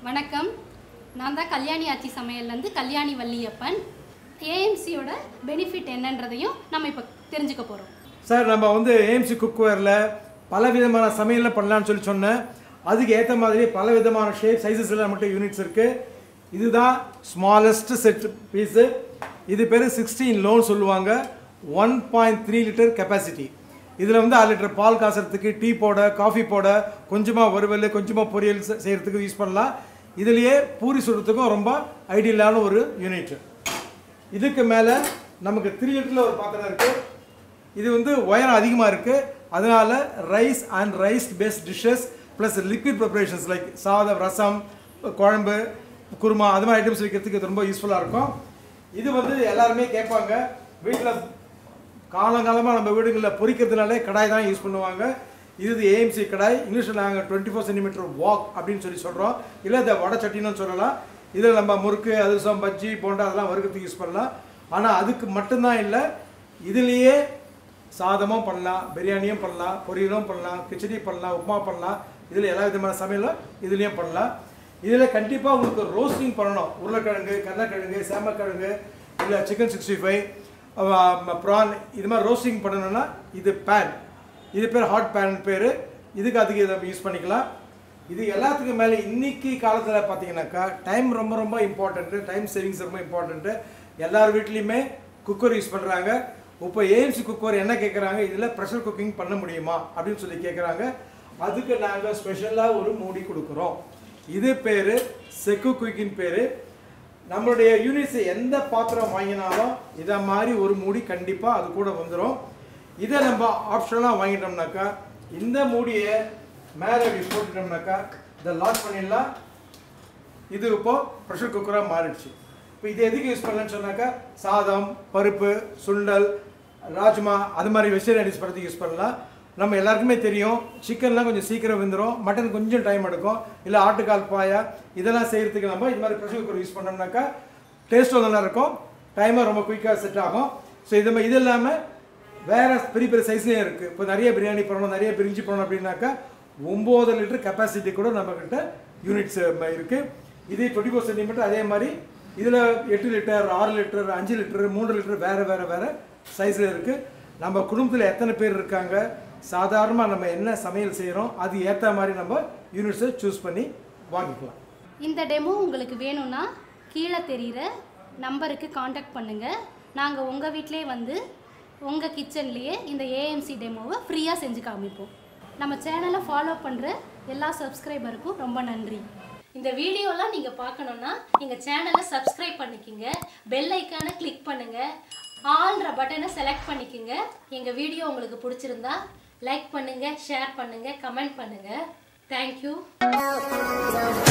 வணக்கம் நான் தான் கல்யாணி ஆச்சி சமையல்லேருந்து கல்யாணி வள்ளியப்பன் ஏஎம்சியோட பெனிஃபிட் என்னன்றதையும் நம்ம இப்போ தெரிஞ்சுக்க போகிறோம் சார் நம்ம வந்து ஏஎம்சி குக்வேரில் பல விதமான சமையலில் பண்ணலாம்னு சொல்லி சொன்னேன் அதுக்கு ஏற்ற மாதிரி பல விதமான ஷேப் சைஸஸில் நம்மகிட்ட யூனிட்ஸ் இருக்குது இதுதான் ஸ்மாலஸ்ட் செட் பீஸு இது பேர் சிக்ஸ்டீன் லோன் சொல்லுவாங்க one point three litre capacity இதில் வந்து அரை லிட்டர் பால் காசுறதுக்கு டீ போட காஃபி போட கொஞ்சமாக வறுவல் கொஞ்சமாக பொரியல் செ- செய்யறதுக்கு யூஸ் பண்ணலாம் இதுலேயே பூரி சுடுறதுக்கும் ரொம்ப ஐடியலான ஒரு யூனிட் இதுக்கு மேலே நமக்கு த்ரீ லிட்டரில் ஒரு பாத்திரம் இருக்குது இது வந்து உயரம் அதிகமாக இருக்குது அதனால rice and rice based dishes plus liquid preparations like சாதம் ரசம் குழம்பு குருமா அது மாதிரி ஐட்டம்ஸ் வைக்கிறதுக்கு இது ரொம்ப யூஸ்ஃபுல்லாக இருக்கும் இது வந்து எல்லாருமே கேட்பாங்க வீட்டில் காலங்காலமாக நம்ம வீடுகளில் பொரிக்கிறதுனாலே கடாய் தான் யூஸ் பண்ணுவாங்க இது ஏஎம்சி கடாய் இங்கிலீஷில் நாங்கள் டுவெண்ட்டி ஃபோர் சென்டிமீட்டர் வாக் அப்படின்னு சொல்லி சொல்கிறோம் இல்லை இந்த வடை சட்டின்னு சொல்லலாம் இதில் நம்ம முறுக்கு அதிரசம் பஜ்ஜி போண்டா அதெல்லாம் வறுக்கிறதுக்கு யூஸ் பண்ணலாம் ஆனால் அதுக்கு மட்டும்தான் இல்லை இதுலேயே சாதமும் பண்ணலாம் பிரியாணியும் பண்ணலாம் பொரியலும் பண்ணலாம் கிச்சடி பண்ணலாம் உப்புமா பண்ணலாம் இதில் எல்லா விதமான சமையலும் இதுலேயும் பண்ணலாம் இதில் கண்டிப்பாக உங்களுக்கு ரோஸ்டிங் பண்ணணும் உருளைக்கிழங்கு கருணக்கிழங்கு சேமக்கிழங்கு இல்லை சிக்கன் சிக்ஸ்டி ஃபைவ் ப்ரான் இது மாதிரி ரோஸ்டிங் பண்ணணும்னா இது பேன் இது பேர் ஹாட் பேன் பேர் இதுக்கு அதுக்கு இதை யூஸ் பண்ணிக்கலாம் இது எல்லாத்துக்கும் மேலே இன்னைக்கு காலத்தில் பார்த்தீங்கன்னாக்கா டைம் ரொம்ப ரொம்ப இம்பார்ட்டண்ட்டு டைம் சேவிங்ஸ் ரொம்ப இம்பார்ட்டண்ட்டு எல்லார் வீட்லேயுமே குக்கர் யூஸ் பண்ணுறாங்க இப்போ ஏஎம்சி குக்கர் என்ன கேட்குறாங்க இதில் ப்ரெஷர் குக்கிங் பண்ண முடியுமா அப்படின்னு சொல்லி கேட்குறாங்க அதுக்கு நாங்கள் ஸ்பெஷலாக ஒரு மூடி கொடுக்குறோம் இது பேர் செக்கு குயிக்கின் பேர் நம்மளுடைய யூனிட்ஸ் எந்த பாத்திரம் வாங்கினாலும் இதை மாதிரி ஒரு மூடி கண்டிப்பாக அது கூட வந்துடும் இதை நம்ம ஆப்ஷனலாக வாங்கிட்டோம்னாக்கா இந்த மூடியை மேலே இப்படி போட்டுட்டோம்னாக்கா இதை லாக் பண்ணிடலாம் இது இப்போ ப்ரெஷர் குக்கராக மாறிடுச்சு இப்போ இது எதுக்கு யூஸ் பண்ணலன்னு சொன்னாக்கா சாதம் பருப்பு சுண்டல் ராஜ்மா அது மாதிரி வெஜிடேரியன் ஐட்டம்ஸ் படத்துக்கு யூஸ் பண்ணலாம் நம்ம எல்லாருக்குமே தெரியும் சிக்கன்லாம் கொஞ்சம் சீக்கிரம் வெந்துடும் மட்டன் கொஞ்சம் டைம் எடுக்கும் இல்லை ஆட்டுக்கால் பாயா இதெல்லாம் செய்கிறதுக்கு நம்ம இது மாதிரி ப்ரெஷர் குக்கர் யூஸ் பண்ணோம்னாக்கா டேஸ்ட்டும் நல்லா இருக்கும் டைமும் ரொம்ப குயிக்காக செட் ஆகும் ஸோ இது மா- இது இல்லாமல் வேற பெரிய பெரிய சைஸ்லேயும் இருக்குது இப்போ நிறைய பிரியாணி பண்ணணும் நிறைய பிரிஞ்சு பண்ணணும் அப்படின்னாக்கா ஒம்பது லிட்டர் கெப்பாசிட்டி கூட நம்மக்கிட்ட யூனிட்ஸ் இருக்குது இது டுவெண்ட்டி ஃபோர் சென்டிமீட்டர் அதே மாதிரி இதில் எட்டு லிட்டர் ஆறு லிட்டர் அஞ்சு லிட்டர் மூன்று லிட்டர் வேறு வேறு வேறு சைஸில் இருக்குது நம்ம குடும்பத்தில் எத்தனை பேர் இருக்காங்க சாதாரணமாக நம்ம என்ன சமையல் செய்கிறோம் அது ஏற்ற மாதிரி நம்ம யூனிட்ஸை சூஸ் பண்ணி வாங்கிக்கலாம் இந்த டெமோ உங்களுக்கு வேணும்னா கீழே தெரிகிற நம்பருக்கு காண்டாக்ட் பண்ணுங்கள் நாங்கள் உங்கள் வீட்டிலே வந்து உங்கள் கிச்சன்லேயே இந்த ஏஎம்சி டெமோவை ஃப்ரீயாக செஞ்சு காமிப்போம் நம்ம சேனலை ஃபாலோ பண்ணுற எல்லா சப்ஸ்கிரைபருக்கும் ரொம்ப நன்றி இந்த வீடியோலாம் நீங்கள் பார்க்கணுன்னா எங்கள் சேனலை சப்ஸ்கிரைப் பண்ணிக்கிங்க பெல் ஐக்கானை கிளிக் பண்ணுங்கள் ஆல்ன்ற பட்டனை செலக்ட் பண்ணிக்கோங்க எங்கள் வீடியோ உங்களுக்கு பிடிச்சிருந்தா லைக் பண்ணுங்கள் ஷேர் பண்ணுங்கள் கமெண்ட் பண்ணுங்கள் தேங்க்யூ